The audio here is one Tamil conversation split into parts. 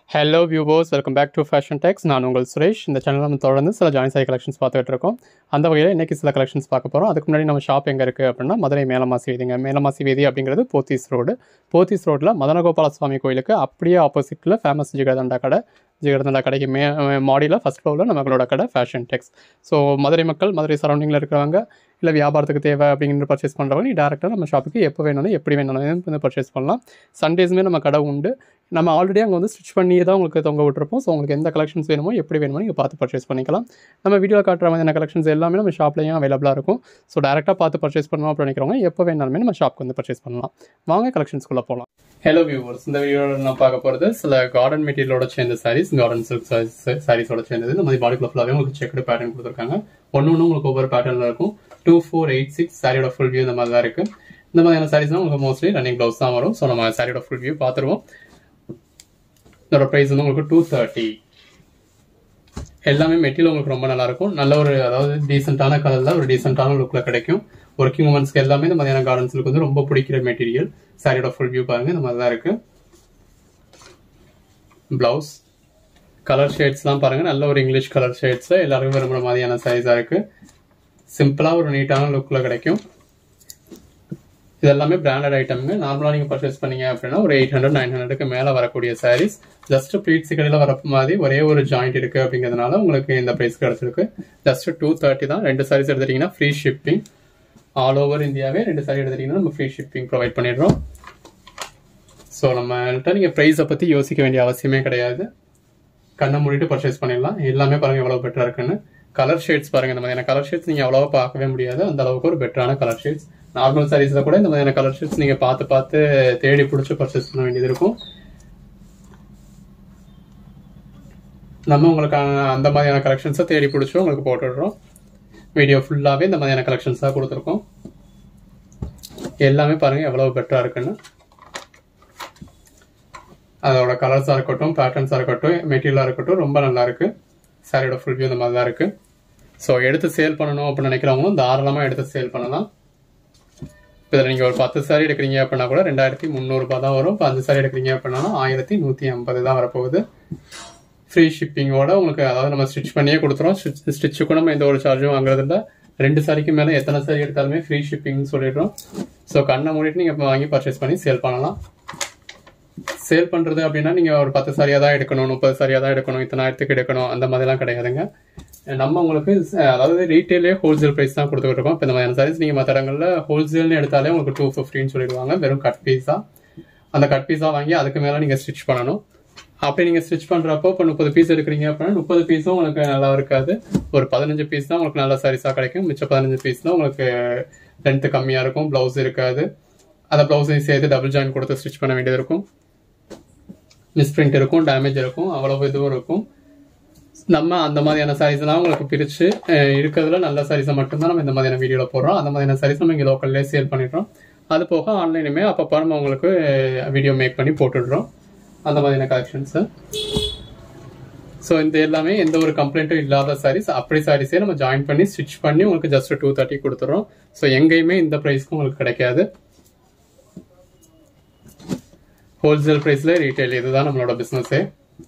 hello viewers welcome back to fashion tex நான் உங்கள் சுரேஷ் இந்த சேனல் நம்ம தொடர்ந்து சில ஜாயின் சாய் கலெக்ஷன்ஸ் பார்த்துட்டு இருக்கோம் அந்த வகையில் இன்றைக்கி சில கலெக்ஷன்ஸ் பார்க்க போகிறோம் அதுக்கு முன்னாடி நம்ம ஷாப் எங்கே இருக்குது அப்படின்னா மதுரை மேலமாசி வீதிங்க மேலமாசி வீதி அப்படிங்கிறது போத்தீஸ் ரோடு போத்தீஸ் ரோட்டில் மதனகோபால சுவாமி கோயிலுக்கு அப்படியே ஆப்போசிட்டில் ஃபேமஸ் ஜிகர்தண்டா கடை ஜிகர்தண்டா கடைக்கு மே மாடியில் ஃபஸ்ட் ஃப்ளோரில் நம்மளோட கடை ஃபேஷன் டெக்ஸ் ஸோ மதுரை மக்கள் மதுரை சரௌண்டிங்கில் இருக்கிறவங்க இல்லை வியாபாரத்துக்கு தேவை அப்படிங்கிற பர்ச்சேஸ் பண்ணுறவங்க நீ டேரெக்டாக நம்ம ஷாப்புக்கு எப்போ வேணாலும் எப்படி வேணாலும் வந்து பர்ச்சேஸ் பண்ணலாம் சண்டேஸுமே நம்ம கடை உண்டு நம்ம ஆல்ரெடி அங்கே வந்து ஸ்டிச் பண்ணி தான் உங்களுக்கு தொங்க விட்டுருப்போம் ஸோ உங்களுக்கு எந்த கலெக்ஷன்ஸ் வேணுமோ எப்படி வேணுமோ நீங்கள் பார்த்து பர்ச்சேஸ் பண்ணிக்கலாம் நம்ம வீடியோ காட்டுற மாதிரியான கலெக்ஷன்ஸ் எல்லாமே நம்ம ஷாப்லேயும் அவைலபிளாக இருக்கும் ஸோ டேரெக்டாக பார்த்து பர்ச்சேஸ் பண்ணணும் அப்படின்னு நினைக்கிறவங்க எப்போ வேணாலுமே நம்ம ஷாப்க்கு வந்து பர்ச்சேஸ் பண்ணலாம் வாங்க கலெக்ஷன்ஸ்குள்ளே போகலாம் ஹலோ வியூவர்ஸ் இந்த வீடியோவில் நான் பார்க்க போகிறது சில கார்டன் மெட்டீரியலோட சேர்ந்த சாரீஸ் கார்டன் சில்க் சாரீஸோட சேர்ந்தது இந்த மாதிரி பாடிக்குள்ள ஃபுல்லாகவே உங்களுக்கு செக்குடு பேட்டர்ன் கொடுத்துருக்காங்க ஒன்று ஒன்று உங்களுக்கு ஒவ்வொரு பேட்டர்னில் இருக்கும் டூ ஃபோர் எயிட் சிக்ஸ் சாரியோட ஃபுல் வியூ இந்த மாதிரி தான் இருக்குது இந்த மாதிரியான சாரீஸ் தான் உங்களுக்கு மோஸ்ட்லி ரன்னிங் ப்ளவுஸ் தான் வரும் ஸோ நம்ம சாரியோட ஃபுல் வியூ பார்த்துருவோம் இதோட ப்ரைஸ் வந்து உங்களுக்கு டூ தேர்ட்டி எல்லாமே மெட்டீரியல் உங்களுக்கு ரொம்ப நல்லா இருக்கும் நல்ல ஒரு அதாவது டீசென்டான கலர்ல ஒரு டீசென்டான லுக்ல கிடைக்கும் ஒர்க்கிங் உமன்ஸ்க்கு எல்லாமே இந்த மாதிரியான கார்டன்ஸ்க்கு வந்து ரொம்ப பிடிக்கிற மெட்டீரியல் சாரியோட ஃபுல் வியூ பாருங்க இந்த மாதிரி தான் இருக்கு பிளவுஸ் கலர் ஷேட்ஸ்லாம் பாருங்க நல்ல ஒரு இங்கிலீஷ் கலர் ஷேட்ஸ் எல்லாருக்கும் விரும்புற மாதிரியான சைஸா இருக்கு சிம்பிளா ஒரு நீட்டான லுக்ல கிடைக்கும் இது எல்லாமே பிராண்டட் ஐட்டம்ங்க நார்மலாக நீங்கள் பர்ச்சேஸ் பண்ணீங்க அப்படின்னா ஒரு எயிட் ஹண்ட்ரட் நைன் ஹண்ட்ரடுக்கு மேலே வரக்கூடிய சாரீஸ் ஜஸ்ட் ப்ளீட்ஸ் கடையில் வர மாதிரி ஒரே ஒரு ஜாயிண்ட் இருக்கு அப்படிங்கிறதுனால உங்களுக்கு இந்த ப்ரைஸ் கிடைச்சிருக்கு ஜஸ்ட் டூ தேர்ட்டி தான் ரெண்டு சாரீஸ் எடுத்துட்டீங்கன்னா ஃப்ரீ ஷிப்பிங் ஆல் ஓவர் இந்தியாவே ரெண்டு சாரி எடுத்துட்டீங்கன்னா நம்ம ஃப்ரீ ஷிப்பிங் ப்ரொவைட் பண்ணிடுறோம் ஸோ நம்மள்ட்ட நீங்கள் ப்ரைஸை பற்றி யோசிக்க வேண்டிய அவசியமே கிடையாது கண்ணை மூடிட்டு பர்ச்சேஸ் பண்ணிடலாம் எல்லாமே பாருங்க எவ்வளோ பெட்டராக இருக்குன்னு கலர் ஷேட்ஸ் பாருங்க இந்த மாதிரியான கலர் ஷேட்ஸ் நீங்கள் அவ்வளோவா பார்க்கவே முடியாது அந்த அளவுக்கு ஒரு பெட்டரான கலர் ஷேட்ஸ் நார்மல் சாரீஸ்ல கூட இந்த மாதிரியான கலர் ஷேட்ஸ் நீங்க பார்த்து பார்த்து தேடி பிடிச்சி பர்ச்சேஸ் பண்ண வேண்டியது இருக்கும் நம்ம உங்களுக்கான அந்த மாதிரியான கலெக்ஷன்ஸை தேடி பிடிச்சி உங்களுக்கு போட்டுடுறோம் வீடியோ ஃபுல்லாகவே இந்த மாதிரியான கலெக்ஷன்ஸ் தான் கொடுத்துருக்கோம் எல்லாமே பாருங்க எவ்வளவு பெட்டரா இருக்குன்னு அதோட கலர்ஸாக இருக்கட்டும் பேட்டர்ன்ஸாக இருக்கட்டும் மெட்டீரியலாக இருக்கட்டும் ரொம்ப நல்லா இருக்கு சாரியோட ஃபுல் வியூ இந்த மாதிரி தான் இருக்கு ஸோ எடுத்து சேல் பண்ணணும் அப்படின்னு நினைக்கிறவங்களும் தாராளமாக எடுத்து சேல் பண்ணலாம் இப்போ இதில் நீங்கள் ஒரு பத்து சாரி எடுக்கிறீங்க அப்படின்னா கூட ரெண்டாயிரத்தி முந்நூறுபா தான் வரும் இப்போ அஞ்சு சாரி எடுக்கிறீங்க அப்படின்னா ஆயிரத்தி நூற்றி ஐம்பது தான் வரப்போகுது ஃப்ரீ ஷிப்பிங்கோட உங்களுக்கு அதாவது நம்ம ஸ்டிச் பண்ணியே கொடுத்துறோம் ஸ்டிச்சுக்கும் நம்ம எந்த ஒரு சார்ஜும் வாங்குறது இல்லை ரெண்டு சாரிக்கு மேலே எத்தனை சாரி எடுத்தாலுமே ஃப்ரீ ஷிப்பிங்னு சொல்லிடுறோம் ஸோ கண்ணை மூடிட்டு நீங்கள் வாங்கி பர்ச்சேஸ் பண்ணி சேல் பண்ணலாம் சேல் பண்ணுறது அப்படின்னா நீங்கள் ஒரு பத்து சாரியாக தான் எடுக்கணும் முப்பது சாரியாக தான் எடுக்கணும் இத்தனாயிரத்துக்கு எடுக்கணும் அந்த மாதிரிலாம் கிடையாதுங்க நம்ம உங்களுக்கு அதாவது ரீட்டைலே ஹோல்சேல் ப்ரைஸ் தான் கொடுத்துட்டு இருக்கோம் இப்போ இந்த மாதிரியான சாரீஸ் நீங்கள் மற்ற இடங்களில் ஹோல்சேல்னு எடுத்தாலே உங்களுக்கு டூ ஃபிஃப்டின்னு சொல்லிடுவாங்க வெறும் கட் பீஸா அந்த கட் பீஸா வாங்கி அதுக்கு மேலே நீங்கள் ஸ்டிச் பண்ணணும் அப்படி நீங்கள் ஸ்டிச் பண்ணுறப்போ இப்போ முப்பது பீஸ் எடுக்கிறீங்க அப்படின்னா முப்பது பீஸும் உங்களுக்கு நல்லா இருக்காது ஒரு பதினஞ்சு பீஸ் தான் உங்களுக்கு நல்ல சாரீஸாக கிடைக்கும் மிச்சம் பதினஞ்சு பீஸ் தான் உங்களுக்கு லென்த்து கம்மியாக இருக்கும் ப்ளவுஸ் இருக்காது அந்த ப்ளவுஸையும் சேர்த்து டபுள் ஜாயின் கொடுத்து ஸ்டிச் பண்ண வேண்டியது இருக்கும் மிஸ்பிரிண்ட் இருக்கும் டேமேஜ் இருக்கும் அவ்வளவு இதுவும் இருக்கும் நம்ம அந்த மாதிரியான சாரீஸ் எல்லாம் உங்களுக்கு பிரிச்சு இருக்கிறதுல நல்ல சாரீஸை மட்டும்தான் நம்ம இந்த மாதிரியான வீடியோல போடுறோம் அந்த மாதிரியான சாரீஸ் நம்ம இங்கே லோக்கல்லே சேல் பண்ணிடுறோம் அது போக ஆன்லைனுமே அப்பப்போ நம்ம உங்களுக்கு வீடியோ மேக் பண்ணி போட்டுடுறோம் அந்த மாதிரியான கலெக்ஷன்ஸ் ஸோ இந்த எல்லாமே எந்த ஒரு கம்ப்ளைண்ட்டும் இல்லாத சாரீஸ் அப்படி சாரீஸே நம்ம ஜாயின் பண்ணி ஸ்டிச் பண்ணி உங்களுக்கு ஜஸ்ட் டூ தேர்ட்டி கொடுத்துறோம் ஸோ எங்கேயுமே இந்த ப்ரைஸ்க்கு உங்களுக்கு கிடைக்காது ஹோல்சேல் ப்ரைஸ்ல ரீட்டைல் இதுதான் நம்மளோட பிஸ்னஸே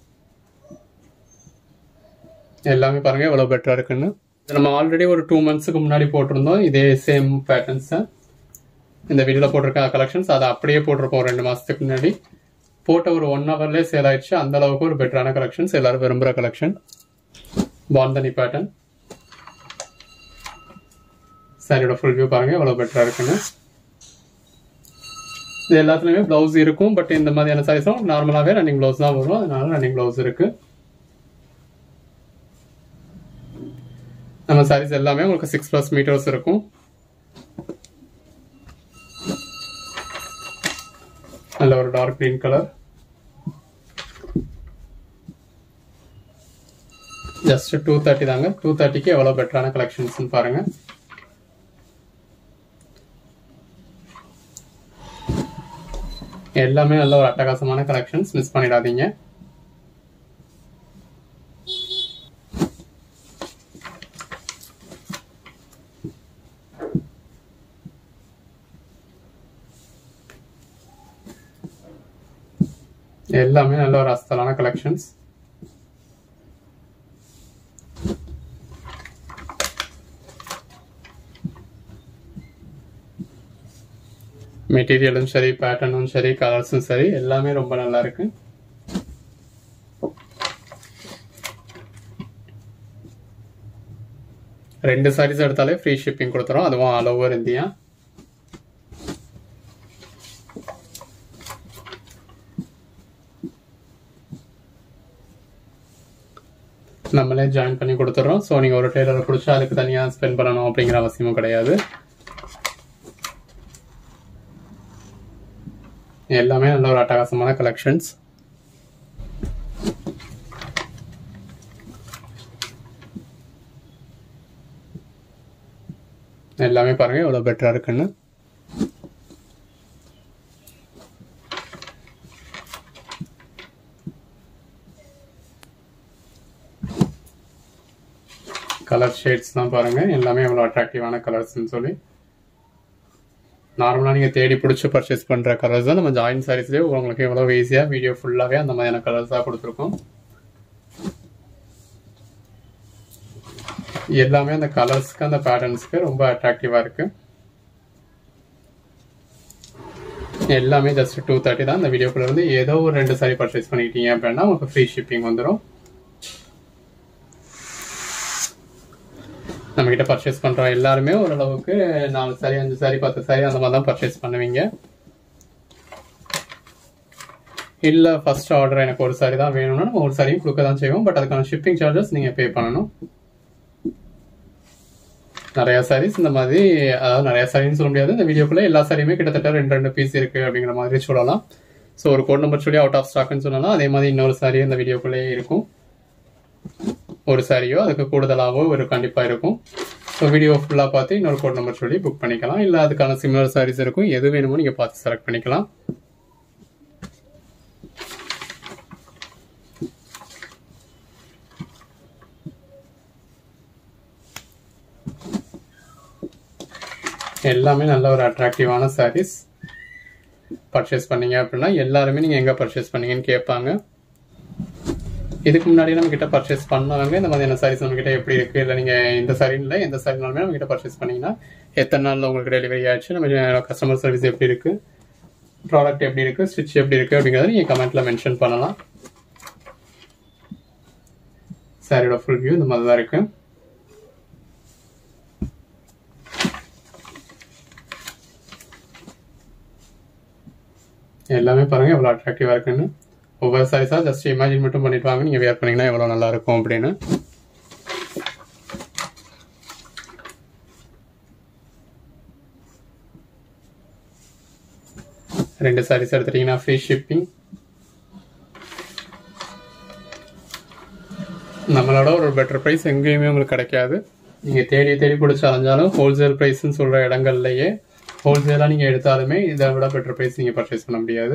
எல்லாமே பாருங்க எவ்வளவு பெட்டரா இருக்குன்னு நம்ம ஆல்ரெடி ஒரு டூ மந்த்ஸுக்கு முன்னாடி போட்டிருந்தோம் இதே சேம் பேட்டர்ன்ஸ் இந்த வீடியோல போட்டிருக்க கலெக்ஷன்ஸ் அதை அப்படியே போட்டிருப்போம் ரெண்டு மாசத்துக்கு முன்னாடி போட்ட ஒரு ஒன் ஹவர்லேயே சேல் ஆயிடுச்சு அந்த அளவுக்கு ஒரு பெட்டரான கலெக்ஷன்ஸ் எல்லாரும் விரும்புற கலெக்ஷன் பாந்தனி பேட்டர்ன் சாரியோட ஃபுல் வியூ பாருங்க எவ்வளவு பெட்டரா இருக்குன்னு இது எல்லாத்துலயுமே பிளவுஸ் இருக்கும் பட் இந்த மாதிரியான சாரீஸும் நார்மலாவே ரன்னிங் பிளவுஸ் தான் வரும் அதனால ரன்னிங் பிளவுஸ் இருக்கு நம்ம சாரீஸ் எல்லாமே உங்களுக்கு சிக்ஸ் பிளஸ் மீட்டர்ஸ் இருக்கும் நல்ல ஒரு dark green colour just two thirty தாங்க டூ தேர்ட்டிக்கு எவ்வளோ பெட்டரான கலெக்ஷன்ஸ் பாருங்க எல்லாமே நல்ல ஒரு அட்டகாசமான கலெக்ஷன்ஸ் மிஸ் பண்ணிடாதீங்க எல்லாமே நல்ல ஒரு அஸ்தலான கலெக்ஷன்ஸ் மெட்டீரியலும் சரி பேட்டர்னும் சரி கலர்ஸும் சரி எல்லாமே ரொம்ப நல்லா இருக்கு ரெண்டு சாரீஸ் எடுத்தாலே ஃப்ரீ ஷிப்பிங் கொடுத்துரும் அதுவும் ஆல் ஓவர் இந்தியா நம்மளே ஜாயின் பண்ணி கொடுத்துட்றோம் ஸோ நீங்கள் ஒரு டெய்லரை பிடிச்சா அதுக்கு தனியாக ஸ்பெண்ட் பண்ணணும் அப்படிங்கிற அவசியமும் கிடையாது எல்லாமே நல்ல ஒரு அட்டகாசமான கலெக்ஷன்ஸ் எல்லாமே பாருங்க எவ்வளோ பெட்டராக இருக்குன்னு கலர் ஷேட்ஸ் தான் பாருங்க எல்லாமே எவ்வளோ அட்ராக்டிவான கலர்ஸ்னு சொல்லி நார்மலாக நீங்கள் தேடி பிடிச்சி பர்ச்சேஸ் பண்ணுற கலர்ஸ் தான் நம்ம ஜாயின் சாரீஸ்லேயே உங்களுக்கு எவ்வளோ ஈஸியாக வீடியோ ஃபுல்லாகவே அந்த மாதிரியான கலர்ஸாக கொடுத்துருக்கோம் எல்லாமே அந்த கலர்ஸ்க்கு அந்த பேட்டர்ன்ஸ்க்கு ரொம்ப அட்ராக்டிவாக இருக்கு எல்லாமே ஜஸ்ட் டூ தேர்ட்டி தான் இந்த வீடியோக்குள்ள இருந்து ஏதோ ஒரு ரெண்டு சாரி பர்ச்சேஸ் பண்ணிக்கிட்டீங்க அப்படின்னா உங்களுக்கு ஃப்ரீ ஷிப்பிங் வந்துடும் நம்ம கிட்ட பர்ச்சேஸ் பண்ற எல்லாருமே ஓரளவுக்கு நாலு சாரி அஞ்சு சாரி பத்து சாரி அந்த மாதிரி தான் பர்ச்சேஸ் பண்ணுவீங்க இல்ல ஃபர்ஸ்ட் ஆர்டர் எனக்கு ஒரு சாரி தான் வேணும்னா நம்ம ஒரு சாரியும் கொடுக்க தான் செய்வோம் பட் அதுக்கான ஷிப்பிங் சார்ஜஸ் நீங்க பே பண்ணணும் நிறைய சாரீஸ் இந்த மாதிரி அதாவது நிறைய சாரின்னு சொல்ல முடியாது இந்த வீடியோக்குள்ள எல்லா சாரியுமே கிட்டத்தட்ட ரெண்டு ரெண்டு பீஸ் இருக்கு அப்படிங்கிற மாதிரி சொல்லலாம் ஸோ ஒரு கோட் நம்பர் சொல்லி அவுட் ஆஃப் ஸ்டாக்னு சொல்லலாம் அதே மாதிரி இன்னொரு சாரி இந்த வீடியோக்குள்ளேயே இருக்கும் ஒரு சாரியோ அதுக்கு கூடுதலாகவோ ஒரு கண்டிப்பாக இருக்கும் ஸோ வீடியோ ஃபுல்லாக பார்த்து இன்னொரு கோட் நம்பர் சொல்லி புக் பண்ணிக்கலாம் இல்லை அதுக்கான சிமிலர் சாரீஸ் இருக்கும் எது வேணுமோ நீங்கள் பார்த்து செலக்ட் பண்ணிக்கலாம் எல்லாமே நல்ல ஒரு அட்ராக்டிவான சாரீஸ் பர்ச்சேஸ் பண்ணீங்க அப்படின்னா எல்லாருமே நீங்கள் எங்கே பர்ச்சேஸ் பண்ணீங்கன்னு கேட்பாங்க இதுக்கு முன்னாடி நம்ம கிட்ட பர்ச்சேஸ் பண்ணவங்க இந்த மாதிரியான சாரீஸ் நம்ம கிட்ட எப்படி இருக்கு இல்லை நீங்க இந்த சாரி இல்லை எந்த சாரினாலுமே நம்ம கிட்ட பர்ச்சேஸ் பண்ணீங்கன்னா எத்தனை நாள்ல உங்களுக்கு டெலிவரி ஆச்சு நம்ம கஸ்டமர் சர்வீஸ் எப்படி இருக்கு ப்ராடக்ட் எப்படி இருக்கு ஸ்டிச் எப்படி இருக்கு அப்படிங்கறத நீங்க கமெண்ட்ல மென்ஷன் பண்ணலாம் சாரியோட ஃபுல் வியூ இந்த மாதிரி தான் இருக்கு எல்லாமே பாருங்க எவ்வளவு அட்ராக்டிவா இருக்குன்னு ஒவ்வொரு சாரீஸா ஜஸ்ட் இமேஜின் மட்டும் பண்ணிட்டு வாங்க நீங்க வேர் பண்ணீங்கன்னா எவ்வளவு நல்லா இருக்கும் அப்படின்னு ரெண்டு சாரீஸ் எடுத்துட்டீங்கன்னா ஃப்ரீ ஷிப்பிங் நம்மளோட ஒரு பெட்டர் ப்ரைஸ் எங்கேயுமே உங்களுக்கு கிடைக்காது நீங்க தேடி தேடி பிடிச்சி அலைஞ்சாலும் ஹோல்சேல் ப்ரைஸ்ன்னு சொல்ற இடங்கள்லயே ஹோல்சேலா நீங்க எடுத்தாலுமே இதை விட பெட்டர் ப்ரைஸ் நீங்க பர்ச்சேஸ் பண்ண முடியாது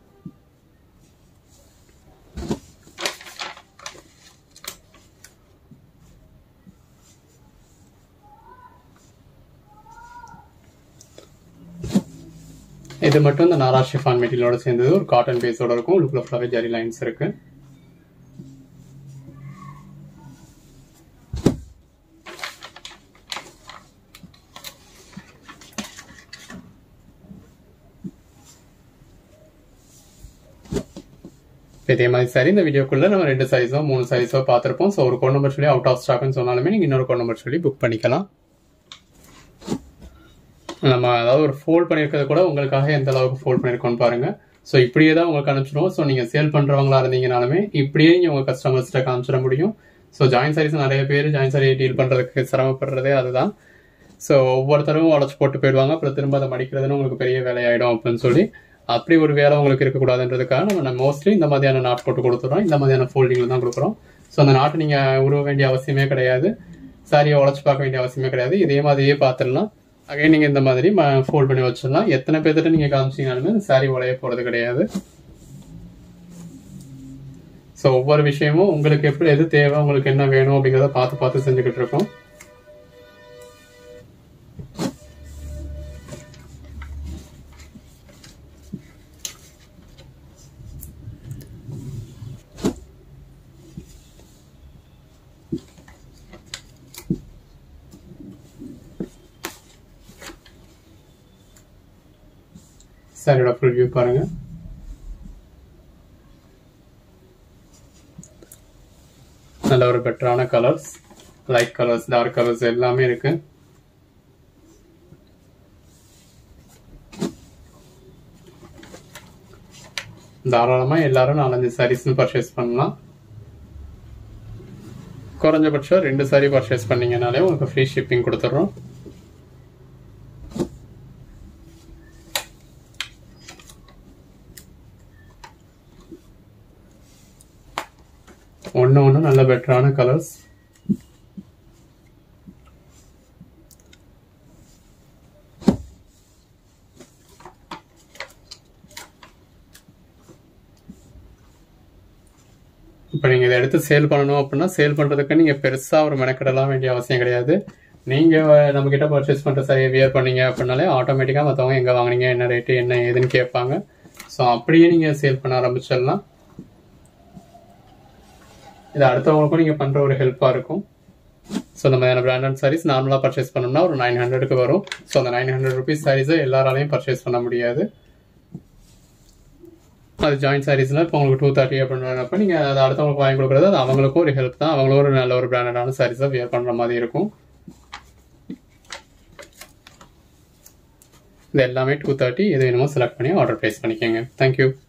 இது மட்டும் இந்த நாரா ஷிஃபான் மெட்டீரியலோட சேர்ந்தது ஒரு காட்டன் பேஸோட இருக்கும் உள்ளுக்குள்ள ஃபுல்லாவே ஜரி லைன்ஸ் இருக்கு இதே மாதிரி சரி இந்த வீடியோக்குள்ள நம்ம ரெண்டு சைஸோ மூணு சைஸோ பார்த்துருப்போம் ஸோ ஒரு கோட் நம்பர் சொல்லி அவுட் ஆஃப் ஸ்டாக்னு சொன்னாலுமே நீங்கள் இன்னொரு கோட் நம்பர் சொல்லி புக் பண்ணிக்கலாம் நம்ம அதாவது ஒரு ஃபோல்ட் பண்ணியிருக்கிறது கூட உங்களுக்காக எந்த அளவுக்கு ஃபோல்ட் பண்ணியிருக்கோம்னு பாருங்க ஸோ இப்படியே தான் உங்களுக்கு அனுப்பிச்சிடுவோம் ஸோ நீங்கள் சேல் பண்ணுறவங்களா இருந்தீங்கனாலுமே இப்படியே நீங்கள் உங்கள் கஸ்டமர்ஸ்கிட்ட காமிச்சிட முடியும் ஸோ ஜாயின் சாரீஸ் நிறைய பேர் ஜாயின் சாரி டீல் பண்ணுறதுக்கு சிரமப்படுறதே அதுதான் ஸோ ஒவ்வொருத்தரும் உடச்சு போட்டு போயிடுவாங்க அப்புறம் திரும்ப அதை மடிக்கிறதுன்னு உங்களுக்கு பெரிய வேலையாயிடும் அப்படின்னு சொல்லி அப்படி ஒரு வேலை உங்களுக்கு இருக்கக்கூடாதுன்றதுக்காக நம்ம மோஸ்ட்லி இந்த மாதிரியான நாட் போட்டு கொடுத்துறோம் இந்த மாதிரியான ஃபோல்டிங்ல தான் கொடுக்குறோம் ஸோ அந்த நாட்டை நீங்கள் உருவ வேண்டிய அவசியமே கிடையாது சாரியை உடச்சு பார்க்க வேண்டிய அவசியமே கிடையாது இதே மாதிரியே பார்த்துடலாம் அகைன் நீங்கள் இந்த மாதிரி ஃபோல்ட் பண்ணி வச்சிடலாம் எத்தனை பேர்த்திட்ட நீங்கள் காமிச்சிங்கனாலுமே அந்த சாரி உடைய போகிறது கிடையாது ஸோ ஒவ்வொரு விஷயமும் உங்களுக்கு எப்படி எது தேவை உங்களுக்கு என்ன வேணும் அப்படிங்கிறத பார்த்து பார்த்து செஞ்சுக்கிட்டு இருக்கோம் சாரியோட ஃபுல் வியூ பாருங்க நல்ல ஒரு பெட்டரான colours light colours dark colours எல்லாமே இருக்கு தாராளமா எல்லாரும் நாலஞ்சு சாரீஸ்னு பர்ச்சேஸ் பண்ணலாம் குறைஞ்சபட்சம் ரெண்டு சாரி பர்ச்சேஸ் பண்ணீங்கனாலே உங்களுக்கு ஃப்ரீ ஷிப்பிங் கொடுத்துட்றோம் ஒன்று ஒன்று நல்ல பெட்டரான கலர்ஸ் இப்போ நீங்கள் இதை எடுத்து சேல் பண்ணணும் அப்படின்னா சேல் பண்ணுறதுக்கு நீங்கள் பெருசாக ஒரு மெனக்கெடலாம் வேண்டிய அவசியம் கிடையாது நீங்கள் நம்மக்கிட்ட பர்ச்சேஸ் பண்ணுற சரியை வியர் பண்ணீங்க அப்படின்னாலே ஆட்டோமேட்டிக்காக மற்றவங்க எங்கே வாங்குனீங்க என்ன ரேட்டு என்ன ஏதுன்னு கேட்பாங்க ஸோ அப்படியே நீங்கள் சேல் பண்ண ஆரம்பிச்சிடலாம் இது அடுத்தவங்களுக்கும் நீங்கள் பண்ணுற ஒரு ஹெல்ப்பாக இருக்கும் ஸோ இந்த மாதிரியான பிராண்டட் சாரீஸ் நார்மலாக பர்ச்சேஸ் பண்ணோம்னா ஒரு நைன் ஹண்ட்ரடுக்கு வரும் ஸோ அந்த நைன் ஹண்ட்ரட் ருபீஸ் சாரீஸை எல்லாராலையும் பர்ச்சேஸ் பண்ண முடியாது அது ஜாயின்ட் சாரீஸ்லாம் இப்போ உங்களுக்கு டூ தேர்ட்டி அப்படின்றப்ப நீங்கள் அதை அடுத்தவங்களுக்கு வாங்கி கொடுக்குறது அது அவங்களுக்கும் ஒரு ஹெல்ப் தான் அவங்களும் ஒரு நல்ல ஒரு பிராண்டடான சாரீஸை வியர் பண்ணுற மாதிரி இருக்கும் இது எல்லாமே டூ தேர்ட்டி எது வேணுமோ செலக்ட் பண்ணி ஆர்டர் ப்ளேஸ் பண்ணிக்கோங்க தேங்க்யூ